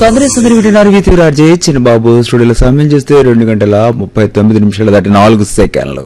సందరి సందరి వింటున్నారు వీతిరాజే చిన్నబాబు స్టూడియోలో సమయం చేస్తే రెండు గంటల ముప్పై తొమ్మిది నిమిషాలు దాటి నాలుగు సెకండ్లు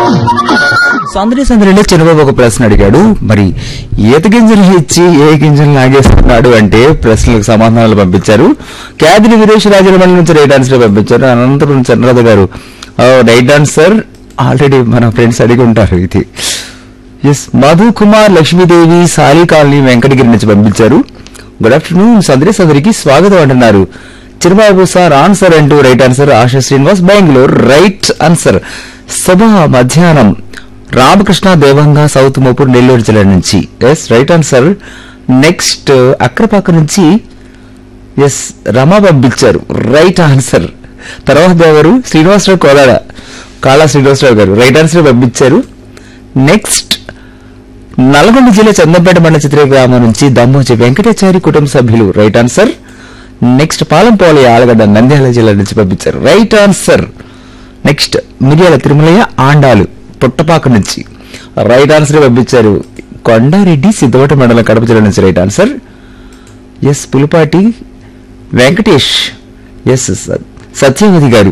సందరి సందరిలో చిన్నబాబు ఒక ప్రశ్న అడిగాడు మరి ఈత గింజలు ఇచ్చి ఏ గింజలు లాగేస్తున్నాడు అంటే ప్రశ్నలకు సమాధానాలు పంపించారు క్యాదిని వీరేష్ రాజరమణి నుంచి రైట్ ఆన్సర్ పంపించారు Anantapuram Chandraradha garu right answer already మన ఫ్రెండ్స్ అడిగి ఉంటారు ఇది ఎస్ మధు కుమార్ లక్ష్మీదేవి సాలి కాలనీ వెంకటగిరి నుంచి పంపించారు గుడ్ ఆఫ్టర్నూన్ సదరి సదరికి స్వాగతం అంటున్నారు చిరుబాబు సార్ ఆన్సర్ అంటూ right answer Asha Srinivas Bengaluru right answer శుభ మధ్యాహ్నం రామకృష్ణ దేవంగా సౌత్ మోపూర్ నెల్లూరు జిల్లా నుంచి yes right answer next Akrapaka నుంచి ఎస్ రమ పంపించారు రైట్ ఆన్సర్ తర్వాత ఎవరు శ్రీనివాసరావు కోలాడ కాళా శ్రీనివాసరావు గారు రైట్ ఆన్సర్ పంపించారు నెక్స్ట్ నల్గొండ జిల్లా చందంపేట మండల చిత్ర గ్రామం నుంచి దమ్మోజి వెంకటాచారి కుటుంబ సభ్యులు right answer next Palampoli Allagadda Nandyal జిల్లా నుంచి పంపించారు right answer next Miryala Tirumalaiah Andalu Puttapaka నుంచి రైట్ ఆన్సర్ పంపించారు కొండారెడ్డి సిద్ధవట మండలం కడప జిల్లా నుంచి right answer S Pulipati Venkatesh S Satyavathi garu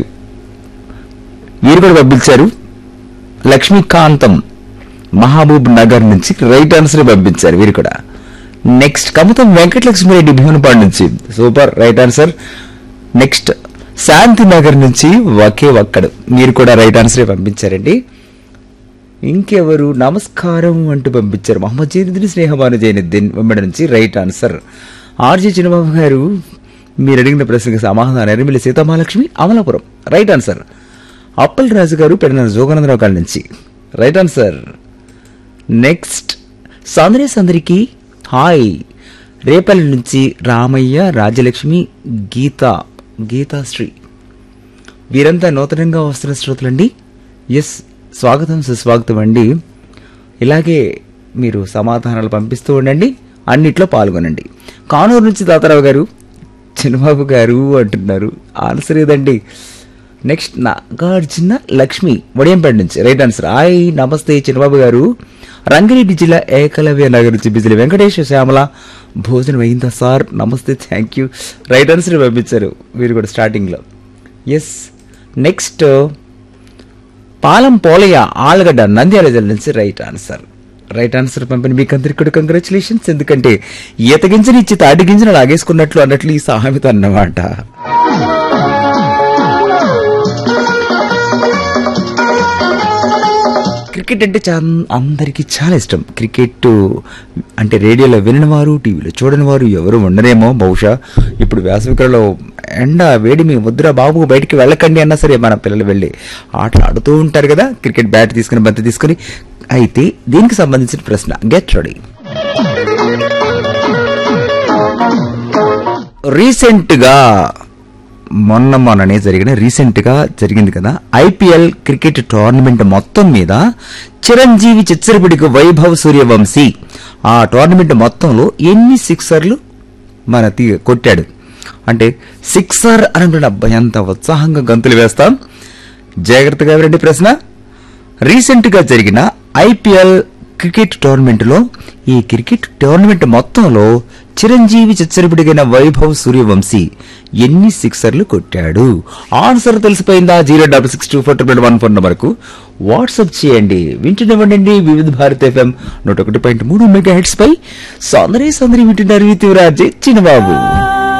వీరు కూడా పంపించారు లక్ష్మీకాంతం మహబూబ్ నగర్ నుంచి రైట్ ఆన్సర్ పంపించారు వీరు కూడా నెక్స్ట్ కమతం వెంకటలక్ష్మిరెడ్డి భీమనపాడు నుంచి super right answer next Shanti Nagar నుంచి ఒకే ఒక్కడు మీరు కూడా రైట్ ఆన్సర్ పంపించారండి ఇంకెవరు నమస్కారం అంటూ పంపించారు మహమ్మద్ జైనుద్దీన్ స్నేహమాను జైనుద్దీన్ వెంబడి నుంచి రైట్ ఆన్సర్ ఆర్జే చిన్నబాబు గారు మీరు అడిగిన ప్రశ్నకు సమాధానం ఎర్రమిల్లి సీతామహాలక్ష్మి అమలాపురం రైట్ ఆన్సర్ అప్పల్ రాజు గారు పెడిన జోగానందరావు గారి నుంచి రైట్ ఆన్సర్ నెక్స్ట్ సందరి సందరికి హాయ్ రేపల్లి నుంచి రామయ్య రాజలక్ష్మి గీత గీతాశ్రీ వీరంతా నూతనంగా వస్తున్న శ్రోతలండి ఎస్ స్వాగతం సుస్వాగతం అండి ఇలాగే మీరు సమాధానాలు పంపిస్తూ ఉండండి అన్నిట్లో పాల్గొనండి కానూరు నుంచి తాతారావు గారు చిన్నబాబు గారు అంటున్నారు ఆన్సర్ ఏదండి నెక్స్ట్ నాగార్జున లక్ష్మి వడియంపేట నుంచి రైట్ ఆన్సర్ హాయ్ నమస్తే చిన్నబాబు గారు రంగారెడ్డి జిల్లా ఏకలవ్య నగర్ నుంచి బిజిలి వెంకటేశ్వర శ్యామల భోజనం అయిందా సార్ నమస్తే థ్యాంక్ యూ రైట్ ఆన్సర్ పంపించారు మీరు కూడా స్టార్టింగ్లో ఎస్ నెక్స్ట్ పాలం పోలయ్య ఆలగడ్డ నంద్యాల జిల్లా నుంచి రైట్ ఆన్సర్ రైట్ ఆన్సర్ పంపిన మీకు అందరికి కూడా కంగ్రాచులేషన్స్ ఎందుకంటే ఈత గింజని ఇచ్చి తాటి గింజను లాగేసుకున్నట్లు అన్నట్లు ఈ సామెత అన్నమాట క్రికెట్ అంటే చా అందరికీ చాలా ఇష్టం క్రికెట్ అంటే రేడియోలో వినని వారు టీవీలో చూడని వారు ఎవరు ఉండరేమో బహుశా ఇప్పుడు వేసవికాలంలో ఎండ వేడి మీ ముద్ర బాబు బయటికి వెళ్ళకండి అన్నా సరే మన పిల్లలు వెళ్ళి ఆటలు ఆడుతూ ఉంటారు కదా క్రికెట్ బ్యాట్ తీసుకుని బంతి తీసుకుని అయితే దీనికి సంబంధించిన ప్రశ్న గెట్ రెడీ రీసెంట్ గా మొన్న మొన్ననే జరిగిన రీసెంట్ గా జరిగింది కదా ఐపీఎల్ క్రికెట్ టోర్నమెంట్ మొత్తం మీద చిరంజీవి చిచ్చరపిడికి వైభవ్ సూర్యవంశీ ఆ టోర్నమెంట్ మొత్తంలో ఎన్ని సిక్సర్లు మన తీ- కొట్టాడు అంటే సిక్సర్ అనుకున్న అబ్బాయి ఎంత ఉత్సాహంగా గంతులు వేస్తాం జాగ్రత్తగా వినండి ప్రశ్న రీసెంట్ గా జరిగిన ఐపీఎల్ క్రికెట్ టోర్నమెంట్ లో ఈ క్రికెట్ టోర్నమెంట్ మొత్తంలో చిరంజీవి చిచ్చరిపిడిగైన వైభవ్ సూర్యవంశీ ఎన్ని సిక్సర్లు కొట్టాడు ఆన్సర్ తెలిసిపోయిందా zero double six two four triple one four నంబర్కు వాట్సాప్ చేయండి వింటున్నవ్వండి వివిధ భారత్ ఎఫ్ఎం నూట ఒకటి పాయింట్ మూడు మెగా హెడ్స్ పై సౌందర్య సౌందర్య వింటున్నారు తీవ్రాజే చిన్నబాబు